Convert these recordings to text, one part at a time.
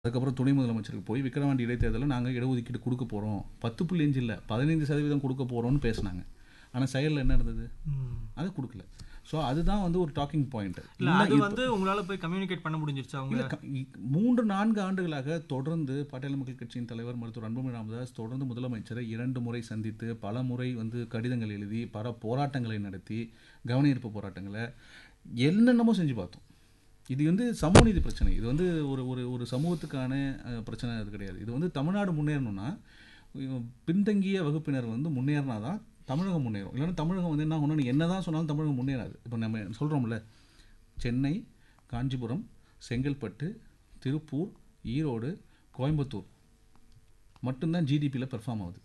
அதுக்கப்புறம் துணை முதலமைச்சருக்கு போய் விக்கிரவாண்டி இடைத்தேர்தலில் நாங்கள் இடஒதுக்கீடு கொடுக்க போகிறோம் பத்து புள்ளி அஞ்சு இல்லை பதினைந்து சதவீதம் கொடுக்க போகிறோம்னு பேசினாங்க ஆனால் செயலில் என்ன நடந்தது ம். அது கொடுக்கல ஸோ அதுதான் வந்து ஒரு டாக்கிங் பாயிண்ட் இல்ல அது வந்து உங்களால போய் கம்யூனிகேட் பண்ண முடிஞ்சிருச்சு அவங்க இல்ல, க- இ- மூன்று நான்கு ஆண்டுகளாக தொடர்ந்து பாட்டாளி மக்கள் கட்சியின் தலைவர் மருத்துவர் அன்புமணி ராமதாஸ் தொடர்ந்து முதலமைச்சரை இரண்டு முறை சந்தித்து பல முறை வந்து கடிதங்கள் எழுதி பல போராட்டங்களை நடத்தி கவனஈர்ப்பு போராட்டங்களை என்னென்னமோ செஞ்சு பார்த்தோம் இது வந்து சமூக நீதி பிரச்சனை இது வந்து ஒரு ஒரு ஒரு சமூகத்துக்கான அஹ், பிரச்சனை அது கிடையாது இது வந்து தமிழ்நாடு முன்னேறணும்னா இவ் பின்தங்கிய வகுப்பினர் வந்து முன்னேறினா தான் தமிழகம் முன்னேறும் இல்லைன்னா தமிழகம் வந்து என்ன ஒன்று என்ன தான் சொன்னாலும் தமிழகம் முன்னேறாது இப்போ நம்ம சொல்கிறோம்ல சென்னை காஞ்சிபுரம் செங்கல்பட்டு திருப்பூர் ஈரோடு கோயம்புத்தூர் மட்டும்தான் ஜிடிபியில் பெர்ஃபார்ம் ஆகுது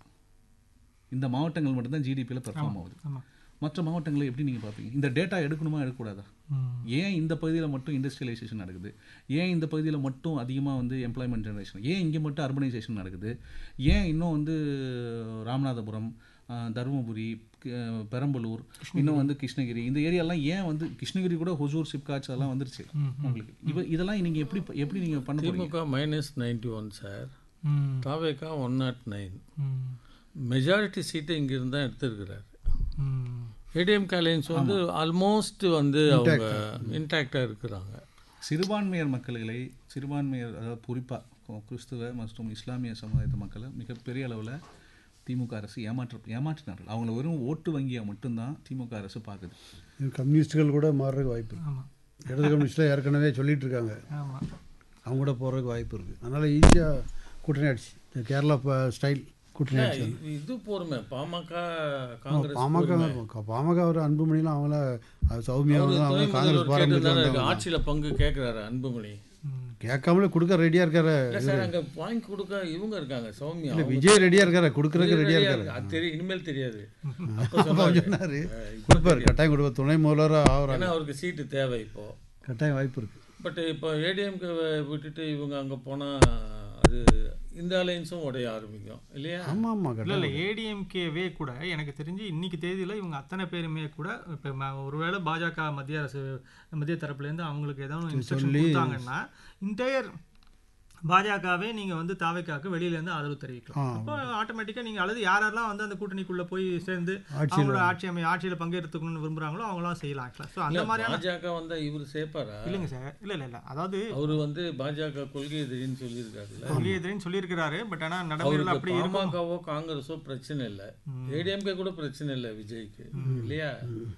இந்த மாவட்டங்கள் மட்டும்தான் ஜிடிபியில் பெர்ஃபார்ம் ஆகுது ஆமா மற்ற மாவட்டங்களை எப்படி நீங்கள் பார்ப்பீங்க இந்த டேட்டா எடுக்கணுமா எடுக்கக்கூடாதா ம். ஏன் இந்த பகுதியில் மட்டும் இண்டஸ்ட்ரியலைசேஷன் நடக்குது ஏன் இந்த பகுதியில் மட்டும் அதிகமாக வந்து எம்ப்ளாய்மெண்ட் ஜெனரேஷன் ஏன் இங்கே மட்டும் அர்பனைசேஷன் நடக்குது ஏன் இன்னும் வந்து ராமநாதபுரம் ஆஹ், தருமபுரி க- பெரம்பலூர் இன்னும் வந்து கிருஷ்ணகிரி இந்த ஏரியாலாம் ஏன் வந்து கிருஷ்ணகிரி கூட ஹொசூர் சிப்காட்ஸ் அதெல்லாம் வந்துருச்சு உங்களுக்கு இவ இதெல்லாம் நீங்கள் எப்படி எப்படி நீங்கள் பண்ண போறீங்க DMK minus ninety one sir ம். தாவேக்கா ஒன் நாட் நைன் ம். மெஜாரிட்டி சீட்டை இங்கிருந்து தான் எடுத்திருக்கிறாரு ம். ஏடிஎம் அலையன்ஸ் வந்து ஆல்மோஸ்ட் வந்து அவங்க இன்டாக்டாக இருக்கிறாங்க சிறுபான்மையர் மக்களை சிறுபான்மையர் அதாவது குறிப்பாக கிறிஸ்துவ மற்றும் இஸ்லாமிய சமுதாயத்து மக்களை மிகப்பெரிய அளவில் திமுக அரசு ஏமாற்ற ஏமாற்றினார்கள் அவங்கள வெறும் ஓட்டு வங்கியாக மட்டும்தான் திமுக அரசு பார்க்குது இது கம்யூனிஸ்ட்டுகள் கூட மாறுறதுக்கு வாய்ப்பு இருக்கு ஆமா இடது கம்யூனிஸ்டில் ஏற்கனவே சொல்லிட்டு இருக்காங்க ஆமா அவங்க கூட போகிறதுக்கு வாய்ப்பு இருக்குது அதனால் ஈஸியாக கூட்டணி ஆயிடுச்சு இந்த கேரளா ப- ஸ்டைல் கூட்டணி ஆயிடுச்சு இது- இது போருமே பாமக காங்கிரஸ் பாமக பாமக அவர் அன்புமணிலாம் அவங்கள அது சௌமியா அவரு அவங்க துணை காங்கிரஸ் முதல்வர் பாரம்பரியத்தில் கேட்டதுதானே இருக்கு. வந்தவங்க ஆட்சியில பங்கு கேட்கிறாரு அன்புமணி ம். கேட்காமலே கொடுக்க ரெடியாக இருக்காரு இல்ல சார் அங்க வாங்கி கொடுக்க இவங்க இருக்காங்க சௌமியா இல்லை அவங்க விஜய் ரெடியாக இருக்காரு கொடுக்குறதுக்கு ரெடியாக ready-ஆ இருக்காரு இருக்கு. அது தெரியும் இனிமேல் தெரியாது அப்ப அப்போ சொன்னாரு. சொன்னார் அஹ் இப்ப கொடுப்பாரு கட்டாயம் கொடுப்பார் துணை முதல்வராக ஆகிறாங்க ஏன்னா அவருக்கு சீட்டு தேவை இப்போ கட்டாயம் வாய்ப்பு இருக்குது பட் இப்போ ஏடிஎம்க்கு விட்டுட்டு இவங்க அங்க போனா அது இந்த அலையன்ஸும் உடைய ஆரம்பிக்கும் இல்லையா ஆமாம் ஆமாம் இல்ல கட்டாயம் இல்ல ஏடிஎம்கேவே கூட எனக்கு தெரிஞ்சு இன்னைக்கு தேதியில இவங்க அத்தனை பேருமே கூட இப்போ ம- ஒருவேளை பாஜக மத்திய அரசு மத்திய தரப்புல இருந்து அவங்களுக்கு ஏதாவது இன்ஸ்ட்ரக்ஷன் சொல்லி- கொடுத்தாங்கன்னா இன்டையர் பாஜகவே நீங்க வந்து தாவைக்காக்கு வெளியில இருந்து ஆதரவு தெரிவிக்கலாம் ஆ. அப்போ ஆட்டோமேட்டிக்கா நீங்க அல்லது யாரெல்லாம் வந்து அந்த கூட்டணிக்குள்ள போய் சேர்ந்து ஆட்சியில் அவங்களோட ஆட்சி அமை ஆட்சியில பங்கேற்றுக்கணும்னு விரும்புறாங்களோ அவங்களாம் செய்யலாம் ஆக்சுவலா ஸோ அந்த மாதிரியான பாஜக வந்தா இவர் சேர்ப்பாரா இல்லைங்க சார் இல்ல இல்ல இல்ல அதாவது அவரு வந்து பாஜக கொள்கை எதிரின்னு சொல்லியிருக்காருல்ல வெளியேதுன்னு சொல்லியிருக்கிறாரு பட் ஆனா நடைமுறையில் அவருக்கு அப்படி இருக்கும் பாமகவோ காங்கிரஸோ பிரச்சனை இல்லை ஏடிஎம்கே கூட பிரச்சனை இல்லை விஜய்க்கு இல்லையா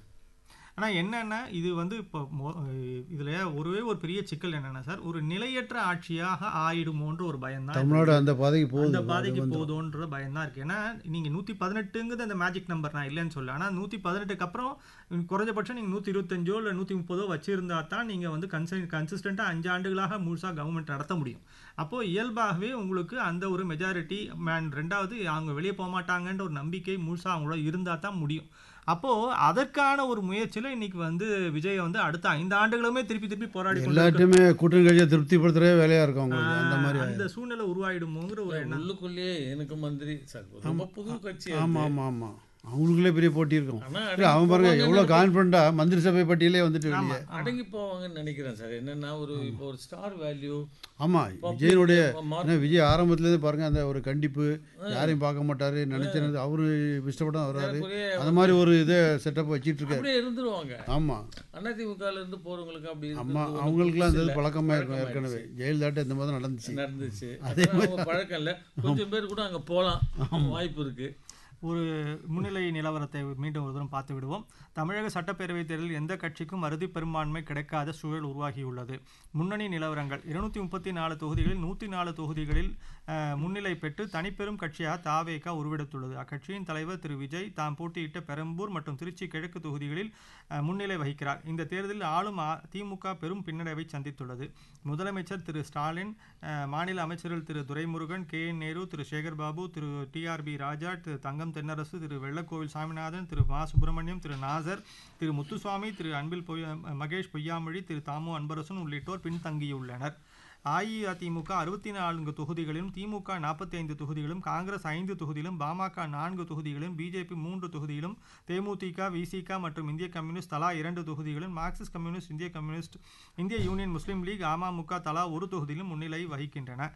ஆனா என்னன்னா இது வந்து இப்போ மொ- இதுல ஒருவே ஒரு பெரிய சிக்கல் என்னன்னா சார் ஒரு நிலையற்ற ஆட்சியாக ஆயிடுமோன்ற ஒரு பயம் தான் தமிழ்நாடு அந்த பாதைக்கு போகுது அந்த பாதைக்கு போதுன்ற பயம் தான் இருக்கு ஏன்னா நீங்க நூத்தி பதினெட்டுங்கிறது அந்த மேஜிக் நம்பர் நான் இல்லைன்னு சொல்ல ஆனா நூத்தி பதினெட்டுக்கு அப்புறம் குறைஞ்சபட்சம் நீங்க நூத்தி இருபத்தஞ்சோ இல்ல நூத்தி முப்பதோ வச்சிருந்தா தான் நீங்க வந்து கன்சன் கன்சிஸ்டண்டா அஞ்சு ஆண்டுகளாக முழுசா கவர்மெண்ட் நடத்த முடியும் அப்போ இயல்பாகவே உங்களுக்கு அந்த ஒரு மெஜாரிட்டி மேன் ரெண்டாவது அவங்க வெளியே போக மாட்டாங்கன்ற ஒரு நம்பிக்கை முழுசா அவங்களோட இருந்தா தான் முடியும் அப்போ அதற்கான ஒரு முயற்சியில இன்னைக்கு வந்து விஜய் வந்து அடுத்த ஐந்து ஆண்டுகளுமே திருப்பி திருப்பி போராடி கொண்டு எல்லாத்தையுமே கூட்டணி கட்சியை திருப்திப்படுத்துறதே வேலையாக இருக்கும் அவங்களுக்கு அந்த மாதிரி அந்த சூழ்நிலை உருவாயிடுமோங்கிற ஒரு எண்ணம் உள்ளுக்குள்ளேயே எனக்கு மந்திரி சார் ரொம்ப புது கட்சி அது. ஆமாம் ஆமாம் ஆமாம் அவங்களுக்குள்ளே பெரிய போட்டி இருக்கும் ஆனா இல்லை அவன் பாருங்க எவ்வளோ கான்ஃபிடண்ட்டாக மந்திரி சபை பட்டியலே வந்துட்டு வெளியே அடங்கி போவாங்கன்னு நினைக்கிறேன் சார் என்னன்னா ஒரு இப்போ ஒரு ஸ்டார் வேல்யூ ஆமாம் விஜயனுடைய மார்க் ஏன்னா விஜய் ஆரம்பத்துலேருந்து பாருங்க அந்த ஒரு கண்டிப்பு யாரையும் பார்க்க மாட்டாரு நினைச்சது அவரு இஷ்டப்பட்டு வர்றாரு அந்த மாதிரி ஒரு இதை செட்டப் வச்சிட்டு இருக்காரு அப்படியே இருந்துருவாங்க ஆமாம் அதிமுகல இருந்து போறவங்களுக்கு அப்படி அம்மா இருக்கிறது ஒண்ணும் அவங்களுக்குலாம் இந்த புதுசு இது இல்ல. பழக்கமாக இருக்கும் ஏற்கனவே ஜெயலலிதாட்ட இந்த மாதிரி தான் நடந்துச்சு நடந்துச்சு அதெல்லாம் அவங்க பழக்கம் இல்ல கொஞ்சம் பேர் கூட அங்க போலாம் வாய்ப்பு இருக்கு ஒரு முன்னிலை நிலவரத்தை மீண்டும் ஒரு தூரம் பார்த்து விடுவோம் தமிழக சட்டப்பேரவைத் தேர்தலில் எந்த கட்சிக்கும் அறுதி பெரும்பான்மை கிடைக்காத சூழல் உருவாகியுள்ளது முன்னணி நிலவரங்கள் இருநூத்தி முப்பத்தி நாலு தொகுதிகளில் நூற்றி நாலு தொகுதிகளில் அஹ், முன்னிலை பெற்று தனிப்பெரும் கட்சியாக தாவேகா உருவெடுத்துள்ளது அக்கட்சியின் தலைவர் திரு விஜய் தாம் போட்டியிட்ட பெரம்பூர் மற்றும் திருச்சி கிழக்கு தொகுதிகளில் அஹ், முன்னிலை வகிக்கிறார் இந்த தேர்தலில் ஆளும் அ- திமுக பெரும் பின்னடைவை சந்தித்துள்ளது முதலமைச்சர் திரு ஸ்டாலின் அஹ், மாநில அமைச்சர்கள் Thiru Duraimurugan K N Nehru Thiru Sekar Babu Thiru TRB Raja Thiru Thangam Thennarasu Thiru Vellakovil Saminathan Thiru Ma Subramaniam திரு நாசர் திரு முத்துசுவாமி திரு அன்பில் பொய்யா மகேஷ் பொய்யாமொழி திரு தாமு அன்பரசன் உள்ளிட்டோர் பின்தங்கியுள்ளனர் அஇஅதிமுக அறுபத்தி நான்கு தொகுதிகளிலும் திமுக நாற்பத்தி ஐந்து தொகுதிகளும் காங்கிரஸ் ஐந்து தொகுதியிலும் பாமக நான்கு தொகுதிகளும் பிஜேபி மூன்று தொகுதியிலும் தேமுதிக விசிக மற்றும் இந்திய கம்யூனிஸ்ட் தலா இரண்டு தொகுதிகளும் மார்க்சிஸ்ட் கம்யூனிஸ்ட் இந்திய கம்யூனிஸ்ட் இந்திய யூனியன் முஸ்லீம் லீக் அமமுக தலா ஒரு தொகுதியிலும் முன்னிலை வகிக்கின்றன